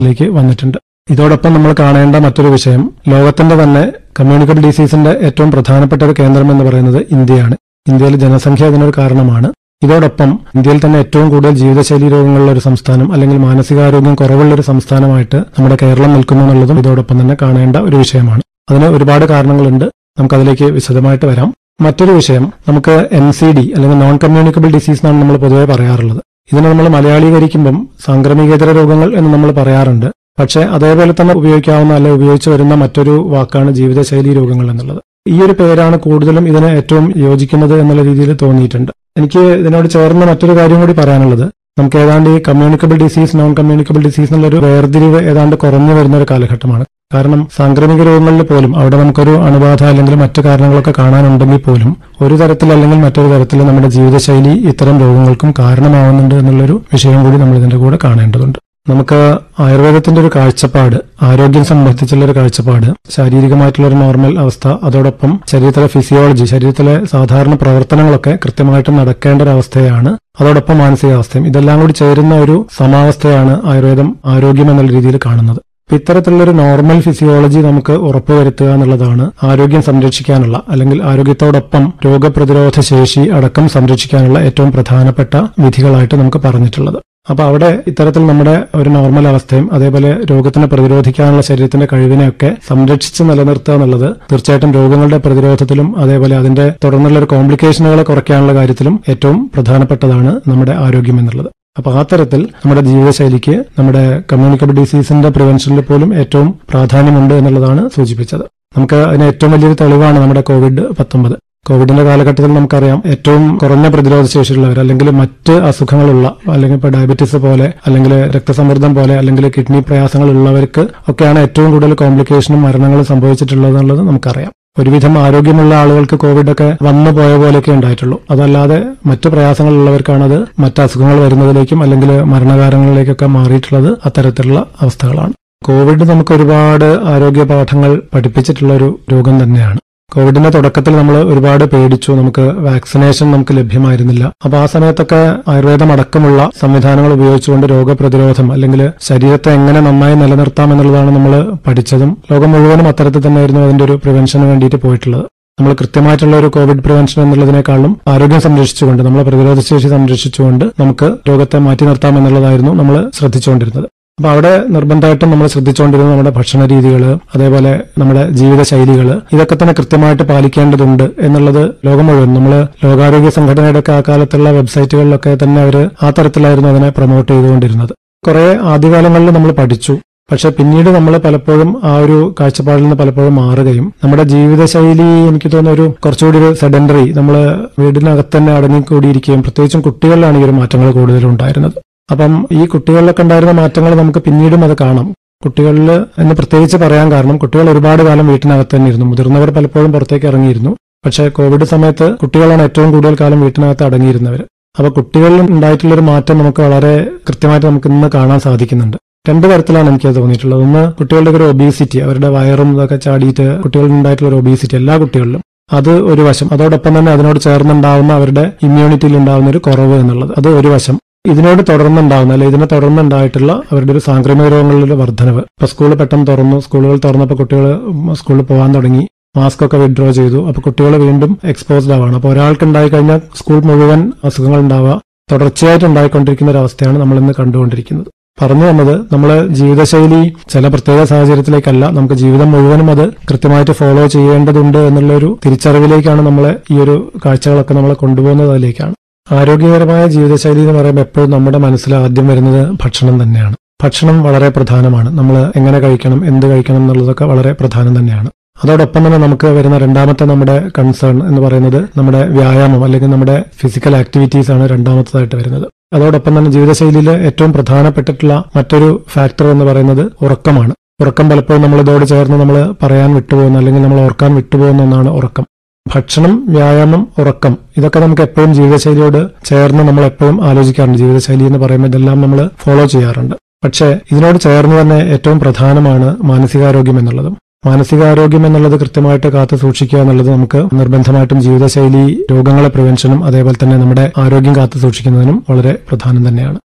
ലേക്ക് വന്നിട്ടുണ്ട് ഇതോടൊപ്പം നമ്മൾ കാണേണ്ട മറ്റൊരു വിഷയം ലോകത്തിന്റെ തന്നെ കമ്മ്യൂണിക്കബിൾ ഡിസീസിന്റെ ഏറ്റവും പ്രധാനപ്പെട്ട ഒരു കേന്ദ്രം എന്ന് പറയുന്നത് ഇന്ത്യയാണ് ഇന്ത്യയിൽ ജനസംഖ്യ ഇതിനൊരു കാരണമാണ് ഇതോടൊപ്പം ഇന്ത്യയിൽ തന്നെ ഏറ്റവും കൂടുതൽ ജീവിതശൈലി രോഗങ്ങളുള്ള ഒരു സംസ്ഥാനം അല്ലെങ്കിൽ മാനസികാരോഗ്യം കുറവുള്ള ഒരു സംസ്ഥാനമായിട്ട് നമ്മുടെ കേരളം നിൽക്കുന്നു എന്നുള്ളതും ഇതോടൊപ്പം തന്നെ കാണേണ്ട ഒരു വിഷയമാണ് അതിന് ഒരുപാട് കാരണങ്ങളുണ്ട് നമുക്കതിലേക്ക് വിശദമായിട്ട് വരാം മറ്റൊരു വിഷയം നമുക്ക് എൻ സി ഡി അല്ലെങ്കിൽ നോൺ കമ്മ്യൂണിക്കബിൾ ഡിസീസ് എന്നാണ് നമ്മൾ പൊതുവെ പറയാറുള്ളത് ഇതിനെ നമ്മൾ മലയാളീകരിക്കുമ്പം സാംക്രമികേതര രോഗങ്ങൾ എന്ന് നമ്മൾ പറയാറുണ്ട് പക്ഷേ അതേപോലെ തന്നെ ഉപയോഗിക്കാവുന്ന അല്ലെങ്കിൽ ഉപയോഗിച്ച് വരുന്ന മറ്റൊരു വാക്കാണ് ജീവിതശൈലി രോഗങ്ങൾ എന്നുള്ളത് ഈ ഒരു പേരാണ് കൂടുതലും ഇതിന് ഏറ്റവും യോജിക്കുന്നത് എന്നുള്ള രീതിയിൽ തോന്നിയിട്ടുണ്ട് എനിക്ക് ഇതിനോട് ചേർന്ന് മറ്റൊരു കാര്യം കൂടി പറയാനുള്ളത് നമുക്ക് ഏതാണ്ട് ഈ communicable disease non communicable disease എന്നുള്ളൊരു വേർതിരിവ് ഏതാണ്ട് കുറഞ്ഞു വരുന്ന ഒരു കാലഘട്ടമാണ് കാരണം സാംക്രമിക രോഗങ്ങളിൽ പോലും അവിടെ നമുക്കൊരു അണുബാധ അല്ലെങ്കിൽ മറ്റു കാരണങ്ങളൊക്കെ കാണാനുണ്ടെങ്കിൽ പോലും ഒരു തരത്തിൽ അല്ലെങ്കിൽ മറ്റൊരു തരത്തിൽ നമ്മുടെ ജീവിതശൈലി ഇത്തരം രോഗങ്ങൾക്കും കാരണമാവുന്നുണ്ട് എന്നുള്ളൊരു വിഷയം കൂടി നമ്മൾ ഇതിന്റെ കൂടെ കാണേണ്ടതുണ്ട് നമുക്ക് ആയുർവേദത്തിന്റെ ഒരു കാഴ്ചപ്പാട് ആരോഗ്യം സംബന്ധിച്ചുള്ള ഒരു കാഴ്ചപ്പാട് ശാരീരികമായിട്ടുള്ള ഒരു നോർമൽ അവസ്ഥ അതോടൊപ്പം ശരീരത്തിലെ ഫിസിയോളജി ശരീരത്തിലെ സാധാരണ പ്രവർത്തനങ്ങളൊക്കെ കൃത്യമായിട്ട് നടക്കേണ്ട ഒരു അവസ്ഥയാണ് അതോടൊപ്പം മാനസികാവസ്ഥയും ഇതെല്ലാം കൂടി ചേരുന്ന ഒരു സമാവസ്ഥയാണ് ആയുർവേദം ആരോഗ്യം എന്നുള്ള രീതിയിൽ കാണുന്നത് അപ്പൊ ഇത്തരത്തിലുള്ള ഒരു നോർമൽ ഫിസിയോളജി നമുക്ക് ഉറപ്പുവരുത്തുക എന്നുള്ളതാണ് ആരോഗ്യം സംരക്ഷിക്കാനുള്ള അല്ലെങ്കിൽ ആരോഗ്യത്തോടൊപ്പം രോഗപ്രതിരോധ ശേഷി അടക്കം സംരക്ഷിക്കാനുള്ള ഏറ്റവും പ്രധാനപ്പെട്ട വിധികളായിട്ട് നമുക്ക് പറഞ്ഞിട്ടുള്ളത് അപ്പൊ അവിടെ ഇത്തരത്തിൽ നമ്മുടെ ഒരു നോർമൽ അവസ്ഥയും അതേപോലെ രോഗത്തിനെ പ്രതിരോധിക്കാനുള്ള ശരീരത്തിന്റെ കഴിവിനെയൊക്കെ സംരക്ഷിച്ച് നിലനിർത്തുക എന്നുള്ളത് തീർച്ചയായിട്ടും രോഗങ്ങളുടെ പ്രതിരോധത്തിലും അതേപോലെ അതിന്റെ തുടർന്നുള്ള ഒരു കോംപ്ലിക്കേഷനുകളെ കുറയ്ക്കാനുള്ള കാര്യത്തിലും ഏറ്റവും പ്രധാനപ്പെട്ടതാണ് നമ്മുടെ ആരോഗ്യം എന്നുള്ളത് അപ്പൊ ആ തരത്തിൽ നമ്മുടെ ജീവിതശൈലിക്ക് നമ്മുടെ കമ്മ്യൂണിക്കബിൾ ഡിസീസിന്റെ പ്രിവെൻഷനിൽ പോലും ഏറ്റവും പ്രാധാന്യമുണ്ട് എന്നുള്ളതാണ് സൂചിപ്പിച്ചത് നമുക്ക് അതിന് ഏറ്റവും വലിയൊരു തെളിവാണ് നമ്മുടെ കോവിഡ് പത്തൊമ്പത് കോവിഡിന്റെ കാലഘട്ടത്തിൽ നമുക്കറിയാം ഏറ്റവും കുറഞ്ഞ പ്രതിരോധ ശേഷിയുള്ളവർ അല്ലെങ്കിൽ മറ്റ് അസുഖങ്ങളുള്ള അല്ലെങ്കിൽ ഇപ്പോൾ ഡയബറ്റീസ് പോലെ അല്ലെങ്കിൽ രക്തസമ്മർദ്ദം പോലെ അല്ലെങ്കിൽ കിഡ്നി പ്രയാസങ്ങൾ ഉള്ളവർക്ക് ഒക്കെയാണ് ഏറ്റവും കൂടുതൽ കോംപ്ലിക്കേഷനും മരണങ്ങളും സംഭവിച്ചിട്ടുള്ളത് എന്നുള്ളത് നമുക്കറിയാം ഒരുവിധം ആരോഗ്യമുള്ള ആളുകൾക്ക് കോവിഡ് ഒക്കെ വന്നു പോയ പോലെയൊക്കെ ഉണ്ടായിട്ടുള്ളൂ അതല്ലാതെ മറ്റു പ്രയാസങ്ങളുള്ളവർക്കാണ് അത് മറ്റ് അസുഖങ്ങൾ വരുന്നതിലേക്കും അല്ലെങ്കിൽ മരണകാരങ്ങളിലേക്കൊക്കെ മാറിയിട്ടുള്ളത് അത്തരത്തിലുള്ള അവസ്ഥകളാണ് കോവിഡ് നമുക്ക് ഒരുപാട് ആരോഗ്യ പാഠങ്ങൾ പഠിപ്പിച്ചിട്ടുള്ള ഒരു രോഗം തന്നെയാണ് കോവിഡിന്റെ തുടക്കത്തിൽ നമ്മൾ ഒരുപാട് പേടിച്ചു നമുക്ക് വാക്സിനേഷൻ നമുക്ക് ലഭ്യമായിരുന്നില്ല അപ്പൊ ആ സമയത്തൊക്കെ ആയുർവേദം അടക്കമുള്ള സംവിധാനങ്ങൾ ഉപയോഗിച്ചുകൊണ്ട് രോഗപ്രതിരോധം അല്ലെങ്കിൽ ശരീരത്തെ എങ്ങനെ നന്നായി നിലനിർത്താം എന്നുള്ളതാണ് നമ്മൾ പഠിച്ചതും ലോകം മുഴുവനും അത്തരത്തിൽ തന്നെയായിരുന്നു അതിന്റെ ഒരു പ്രിവെൻഷന് വേണ്ടിയിട്ട് പോയിട്ടുള്ളത് നമ്മൾ കൃത്യമായിട്ടുള്ള ഒരു കോവിഡ് പ്രിവെൻഷൻ എന്നുള്ളതിനേക്കാളും ആരോഗ്യം സംരക്ഷിച്ചുകൊണ്ട് നമ്മളെ പ്രതിരോധശേഷി സംരക്ഷിച്ചുകൊണ്ട് നമുക്ക് രോഗത്തെ മാറ്റി നിർത്താം എന്നുള്ളതായിരുന്നു നമ്മൾ ശ്രദ്ധിച്ചുകൊണ്ടിരുന്നത് അപ്പൊ അവിടെ നിർബന്ധമായിട്ടും നമ്മൾ ശ്രദ്ധിച്ചുകൊണ്ടിരുന്ന നമ്മുടെ ഭക്ഷണ രീതികൾ അതേപോലെ നമ്മുടെ ജീവിതശൈലികൾ ഇതൊക്കെ തന്നെ കൃത്യമായിട്ട് പാലിക്കേണ്ടതുണ്ട് എന്നുള്ളത് ലോകം മുഴുവൻ നമ്മൾ ലോകാരോഗ്യ സംഘടനയുടെ ഒക്കെ ആ കാലത്തുള്ള വെബ്സൈറ്റുകളിലൊക്കെ തന്നെ അവർ ആ തരത്തിലായിരുന്നു അതിനെ പ്രൊമോട്ട് ചെയ്തുകൊണ്ടിരുന്നത് കുറെ ആദ്യകാലങ്ങളിൽ നമ്മൾ പഠിച്ചു പക്ഷെ പിന്നീട് നമ്മൾ പലപ്പോഴും ആ ഒരു കാഴ്ചപ്പാടിൽ നിന്ന് പലപ്പോഴും മാറുകയും നമ്മുടെ ജീവിതശൈലി എനിക്ക് തോന്നുന്ന ഒരു കുറച്ചുകൂടി ഒരു സെഡൻഡറി നമ്മൾ വീടിനകത്ത് തന്നെ അടങ്ങിക്കൂടിയിരിക്കുകയും പ്രത്യേകിച്ചും കുട്ടികളിലാണ് ഈ ഒരു മാറ്റങ്ങൾ കൂടുതലും ഉണ്ടായിരുന്നത് അപ്പം ഈ കുട്ടികളിലൊക്കെ ഉണ്ടായിരുന്ന മാറ്റങ്ങൾ നമുക്ക് പിന്നീടും അത് കാണാം കുട്ടികളിൽ എന്ന് പ്രത്യേകിച്ച് പറയാൻ കാരണം കുട്ടികൾ ഒരുപാട് കാലം വീട്ടിനകത്ത് തന്നെ ഇരുന്നു മുതിർന്നവർ പലപ്പോഴും പുറത്തേക്ക് ഇറങ്ങിയിരുന്നു പക്ഷേ കോവിഡ് സമയത്ത് കുട്ടികളാണ് ഏറ്റവും കൂടുതൽ കാലം വീട്ടിനകത്ത് അടങ്ങിയിരുന്നവർ അപ്പൊ കുട്ടികളിൽ ഉണ്ടായിട്ടുള്ള ഒരു മാറ്റം നമുക്ക് വളരെ കൃത്യമായിട്ട് നമുക്ക് ഇന്ന് കാണാൻ സാധിക്കുന്നുണ്ട് രണ്ട് തരത്തിലാണ് എനിക്ക് തോന്നിയിട്ടുള്ളത് ഒന്ന് കുട്ടികളുടെ ഒരു ഒബീസിറ്റി അവരുടെ വയറും ഇതൊക്കെ ചാടിയിട്ട് കുട്ടികളിൽ ഉണ്ടായിട്ടുള്ള ഒരു ഒബീസിറ്റി എല്ലാ കുട്ടികളിലും അത് ഒരു വശം അതോടൊപ്പം തന്നെ അതിനോട് ചേർന്നുണ്ടാവുന്ന അവരുടെ ഇമ്മ്യൂണിറ്റിയിൽ ഉണ്ടാവുന്ന ഒരു കുറവ് എന്നുള്ളത് അത് ഒരു വശം ഇതിനോട് തുടർന്നുണ്ടാവുന്ന അല്ലെ ഇതിനെ തുടർന്നുണ്ടായിട്ടുള്ള അവരുടെ ഒരു സാംക്രമിക രോഗങ്ങളുടെ വർധനവ് ഇപ്പൊ സ്കൂൾ പെട്ടെന്ന് തുറന്നു സ്കൂളുകൾ തുറന്നപ്പോൾ കുട്ടികൾ സ്കൂളിൽ പോകാൻ തുടങ്ങി മാസ്ക് ഒക്കെ വിഡ്രോ ചെയ്തു അപ്പൊ കുട്ടികൾ വീണ്ടും എക്സ്പോസ്ഡ് ആവാണ് അപ്പൊ ഒരാൾക്ക് ഉണ്ടായി കഴിഞ്ഞാൽ സ്കൂൾ മുഴുവൻ അസുഖങ്ങൾ ഉണ്ടാവുക തുടർച്ചയായിട്ട് ഉണ്ടായിക്കൊണ്ടിരിക്കുന്ന ഒരു അവസ്ഥയാണ് നമ്മൾ ഇന്ന് കണ്ടുകൊണ്ടിരിക്കുന്നത് പറഞ്ഞു വന്നത് നമ്മള് ജീവിതശൈലി ചില പ്രത്യേക സാഹചര്യത്തിലേക്കല്ല നമുക്ക് ജീവിതം മുഴുവനും അത് കൃത്യമായിട്ട് ഫോളോ ചെയ്യേണ്ടതുണ്ട് എന്നുള്ള ഒരു തിരിച്ചറിവിലേക്കാണ് നമ്മളെ ഈ ഒരു കാഴ്ചകളൊക്കെ നമ്മളെ കൊണ്ടുപോകുന്നത് അതിലേക്കാണ് ആരോഗ്യകരമായ ജീവിതശൈലി എന്ന് പറയുമ്പോൾ എപ്പോഴും നമ്മുടെ മനസ്സിൽ ആദ്യം വരുന്നത് ഭക്ഷണം തന്നെയാണ് ഭക്ഷണം വളരെ പ്രധാനമാണ് നമ്മൾ എങ്ങനെ കഴിക്കണം എന്ത് കഴിക്കണം എന്നുള്ളതൊക്കെ വളരെ പ്രധാനം തന്നെയാണ് അതോടൊപ്പം തന്നെ നമുക്ക് വരുന്ന രണ്ടാമത്തെ നമ്മുടെ കൺസേൺ എന്ന് പറയുന്നത് നമ്മുടെ വ്യായാമം അല്ലെങ്കിൽ നമ്മുടെ ഫിസിക്കൽ ആക്ടിവിറ്റീസ് ആണ് രണ്ടാമത്തതായിട്ട് വരുന്നത് അതോടൊപ്പം തന്നെ ജീവിതശൈലിയിൽ ഏറ്റവും പ്രധാനപ്പെട്ടിട്ടുള്ള മറ്റൊരു ഫാക്ടർ എന്ന് പറയുന്നത് ഉറക്കമാണ് ഉറക്കം പലപ്പോഴും നമ്മൾ ഇതോട് ചേർന്ന് നമ്മൾ പറയാൻ വിട്ടുപോകുന്ന അല്ലെങ്കിൽ നമ്മൾ ഓർക്കാൻ വിട്ടുപോകുന്ന ഒന്നാണ് ഉറക്കം ഭക്ഷണം വ്യായാമം ഉറക്കം ഇതൊക്കെ നമുക്ക് എപ്പോഴും ജീവിതശൈലിയോട് ചേർന്ന് നമ്മൾ എപ്പോഴും ആലോചിക്കാറുണ്ട് ജീവിതശൈലി എന്ന് പറയുമ്പോൾ ഇതെല്ലാം നമ്മൾ ഫോളോ ചെയ്യാറുണ്ട് പക്ഷേ ഇതിനോട് ചേർന്ന് തന്നെ ഏറ്റവും പ്രധാനമാണ് മാനസികാരോഗ്യം എന്നുള്ളതും മാനസികാരോഗ്യം എന്നുള്ളത് കൃത്യമായിട്ട് കാത്തു സൂക്ഷിക്കുക എന്നുള്ളത് നമുക്ക് നിർബന്ധമായിട്ടും ജീവിതശൈലി രോഗങ്ങളെ പ്രിവെൻഷനും അതേപോലെ തന്നെ നമ്മുടെ ആരോഗ്യം കാത്തു സൂക്ഷിക്കുന്നതിനും വളരെ പ്രധാനം തന്നെയാണ്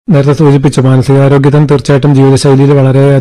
നേരത്തെ സൂചിപ്പിച്ചു മാനസികാരോഗ്യത്തിന് തീർച്ചയായിട്ടും ജീവിതശൈലിയിൽ വളരെ